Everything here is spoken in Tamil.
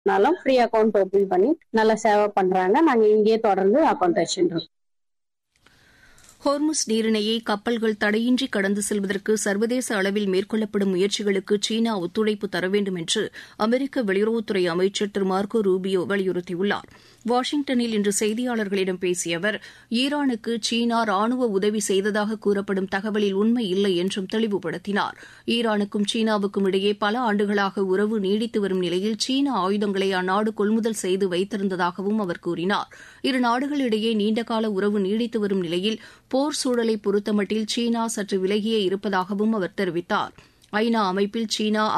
நாளும் ஃப்ரீ அக்கௌண்ட் ஓபன் பண்ணி நல்லா சேவை பண்றாங்க நாங்க இங்கேயே தொடர்ந்து அக்கௌண்ட் வச்சுருக்கோம் ஹோர்முஸ் நீரிணையை கப்பல்கள் தடையின்றி கடந்து செல்வதற்கு சர்வதேச அளவில் மேற்கொள்ளப்படும் முயற்சிகளுக்கு சீனா ஒத்துழைப்பு தர வேண்டும் என்று அமெரிக்க வெளியுறவுத்துறை அமைச்சர் திரு மார்கோ ரூபியோ வலியுறுத்தியுள்ளார் வாஷிங்டனில் இன்று செய்தியாளர்களிடம் பேசிய அவர் ஈரானுக்கு சீனா ராணுவ உதவி செய்ததாக கூறப்படும் தகவலில் உண்மை இல்லை என்றும் தெளிவுபடுத்தினார் ஈரானுக்கும் சீனாவுக்கும் இடையே பல ஆண்டுகளாக உறவு நீடித்து வரும் நிலையில் சீன ஆயுதங்களை அந்நாடு கொள்முதல் செய்து வைத்திருந்ததாகவும் அவர் கூறினார் இரு நாடுகளிடையே நீண்டகால உறவு நீடித்து வரும் நிலையில் போர் சூழலை பொறுத்தமட்டில் சீனா சற்று விலகியே இருப்பதாகவும் அவர் தெரிவித்தார் ஐநா அமைப்பில் சீனா